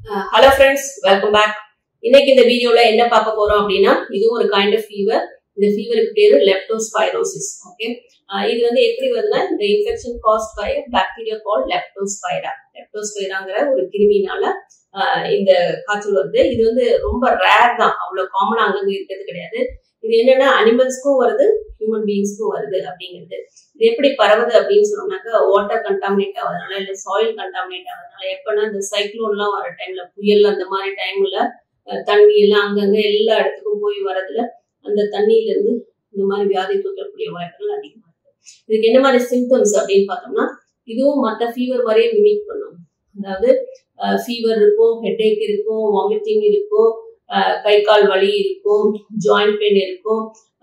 hello friends welcome back இன்னைக்கு இந்த வீடியோல என்ன பார்க்க போறோம் அப்படின்னா இதுவும் ஒரு கைண்ட் ஆஃப் ஃபீவர் இந்த ஃபீவருக்கு பேரு லெப்டோஸ்பைரோசிஸ் ஓகே இது வந்து எப்படி வருதுன்னா இந்த infection caused by bacteria called leptospira லெப்டோஸ்பைராங்கிற ஒரு கிருமினால ஆஹ் இந்த காய்ச்சல் வருது இது வந்து ரொம்ப ரேர் தான் அவ்வளவு காமன் அங்கங்க இருக்கிறது கிடையாது இது என்னன்னா அனிமல்ஸ்க்கும் வருது ஹியூமன் பீயிங்ஸ்க்கும் வருது அப்படிங்கிறது இது எப்படி பரவுது அப்படின்னு சொன்னோம்னாக்கா வாட்டர் கண்டாமினேட் ஆகுறதுனால இல்ல சாயில் கண்டாமினேட் ஆகுறதுனால எப்பன்னா இந்த சைக்ளோன்லாம் வர டைம்ல புயல் அந்த மாதிரி டைம்ல தண்ணி எல்லாம் அங்கங்க எல்லா இடத்துக்கும் போய் வரதுல அந்த தண்ணியில இருந்து இந்த மாதிரி வியாதி தூக்கக்கூடிய வாய்ப்புகள் அதிகமா இருக்கு இதுக்கு என்ன மாதிரி சிம்டம்ஸ் அப்படின்னு பார்த்தோம்னா இதுவும் மற்ற ஃபீவர் மாதிரியே மிமிக் பண்ணும் அதாவது ஃபீவர் இருக்கும் ஹெட்ஏக் இருக்கும் வாமிட்டிங் இருக்கும் கை கால் வலி இருக்கும் ஜாயிண்ட் பெயின் இருக்கும்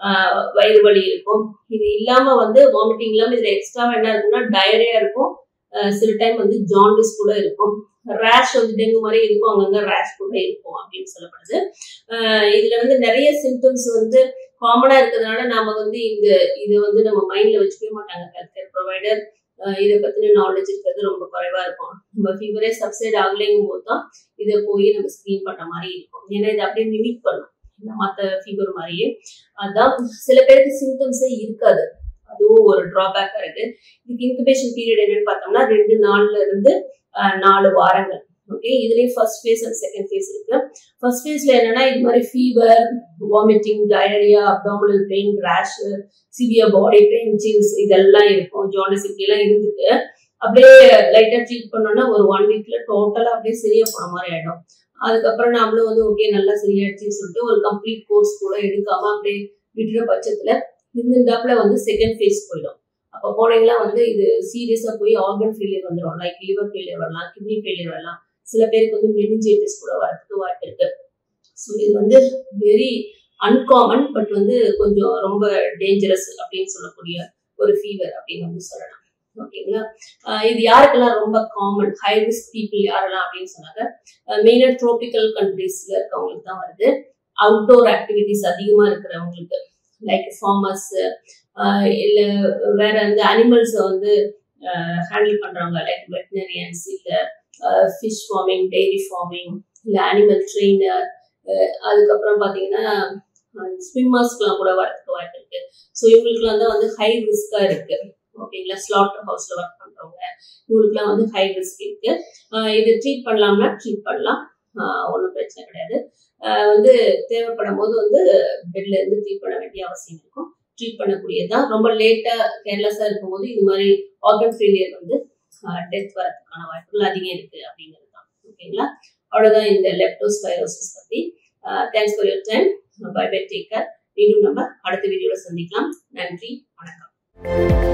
வயிறு வலி இருக்கும் இது இல்லாம வந்து வாமிட்டிங் இல்லாம இதுல எக்ஸ்ட்ரா என்ன இருக்கும்னா டயரியா இருக்கும் சில டைம் வந்து ஜாண்டிஸ் கூட இருக்கும் ரேஷ் வந்து டெங்கு மாதிரி இருக்கும் அங்கங்க ரேஷ் கூட இருக்கும் அப்படின்னு சொல்லப்படுது இதுல வந்து நிறைய சிம்டம்ஸ் வந்து காமனா இருக்கிறதுனால நாம வந்து இந்த இதை வந்து நம்ம மைண்ட்ல வச்சுக்கவே மாட்டாங்க ஹெல்த் கேர் ப்ரொவைடர் இதை பத்தின நாலேஜ் இருக்கிறது ரொம்ப குறைவா இருக்கும் நம்ம ஃபீவரே சப்சைட் ஆகலைங்கும் போது தான் இதை போய் நம்ம ஸ்கிரீன் பண்ற மாதிரி இருக்கும் ஏன்னா இதை அப்படியே மிமிக் பண்ணும் மற்ற ஃபீவர் மாதிரியே அதான் சில பேருக்கு சிம்டம்ஸே இருக்காது அதுவும் ஒரு டிராபேக்கா இருக்கு இதுக்கு இன்குபேஷன் பீரியட் என்னன்னு பார்த்தோம்னா ரெண்டு நாள்ல இருந்து நாலு வாரங்கள் ஓகே இதுலயும் first phase and second phase இருக்கு ஃபர்ஸ்ட் ஃபேஸ்ல என்னன்னா இது மாதிரி fever vomiting diarrhoea abdominal pain rash severe body pain chills இதெல்லாம் இருக்கும் ஜாண்டிஸ் இப்படிலாம் இருந்துட்டு அப்படியே லைட்டா ட்ரீட் பண்ணோம்னா ஒரு ஒன் வீக்ல டோட்டலா அப்படியே சரியா போன மாதிரி ஆயிடும் அதுக்கப்புறம் நம்மளும் வந்து ஓகே நல்லா சரியாயிடுச்சுன்னு சொல்லிட்டு ஒரு கம்ப்ளீட் கோர்ஸ் கூட எடுக்காம அப்படியே விட்டுற பட்சத்துல இருந்திருந்தாப்புல வந்து செகண்ட் ஃபேஸ் போயிடும் அப்போ போனீங்கன்னா வந்து இது சீரியஸா போய் ஆர்கன் ஃபெயிலியர் வந்துடும் லைக் லிவர் ஃபெயிலியர் வரலாம் கிட்னி ஃபெயிலியர் வரலாம் சில பேருக்கு வந்து மெனிஞ்சைட்டிஸ் கூட வரதுக்கு வாய்ப்பு இருக்கு ஸோ இது வந்து வெரி அன்காமன் பட் வந்து கொஞ்சம் ரொம்ப டேஞ்சரஸ் அப்படின்னு சொல்லக்கூடிய ஒரு ஃபீவர் அப்படின்னு வந்து சொல்லலாம் ஓகேங்களா இது யாருக்கெல்லாம் ரொம்ப காமன் ஹை ரிஸ்க் பீப்புள் யாரெல்லாம் அப்படின்னு சொன்னாங்க மெயினாக ட்ரோபிக்கல் கண்ட்ரீஸ்ல இருக்கவங்களுக்கு தான் வருது அவுட்டோர் ஆக்டிவிட்டிஸ் அதிகமா இருக்கிறவங்களுக்கு லைக் ஃபார்மர்ஸ் இல்ல வேற வந்து அனிமல்ஸை வந்து ஹேண்டில் பண்றவங்க லைக் வெட்டினரியன்ஸ் இல்ல ஃபிஷ் ஃபார்மிங் டெய்ரி ஃபார்மிங் இல்ல அனிமல் ட்ரெயினர் அதுக்கப்புறம் பாத்தீங்கன்னா ஸ்விம்மர்ஸ்க்குலாம் கூட வரதுக்கு வாய்ப்பு இருக்கு ஸோ இவங்களுக்குலாம் தான் வந்து ஹை ரிஸ்கா இருக்கு ஓகேங்களா ஸ்லாட்டர் ஹவுஸ்ல ஒர்க் பண்றவங்க இவங்களுக்குலாம் வந்து ஹை ரிஸ்க் இருக்கு இது ட்ரீட் பண்ணலாம்னா ட்ரீட் பண்ணலாம் ஒன்றும் பிரச்சனை கிடையாது வந்து தேவைப்படும் போது வந்து பெட்ல இருந்து ட்ரீட் பண்ண வேண்டிய அவசியம் இருக்கும் ட்ரீட் பண்ணக்கூடியதுதான் ரொம்ப லேட்டா கேர்லெஸ்ஸா இருக்கும்போது இது மாதிரி ஆர்கன் ஃபெயிலியர் வந்து டெத் வரதுக்கான வாய்ப்புகள் அதிகம் இருக்கு அப்படிங்கிறது தான் ஓகேங்களா அவ்வளவுதான் இந்த லெப்டோஸ்பைரோசிஸ் பத்தி thanks for your time bye bye take care மீண்டும் நம்ம அடுத்த வீடியோல சந்திக்கலாம் நன்றி வணக்கம்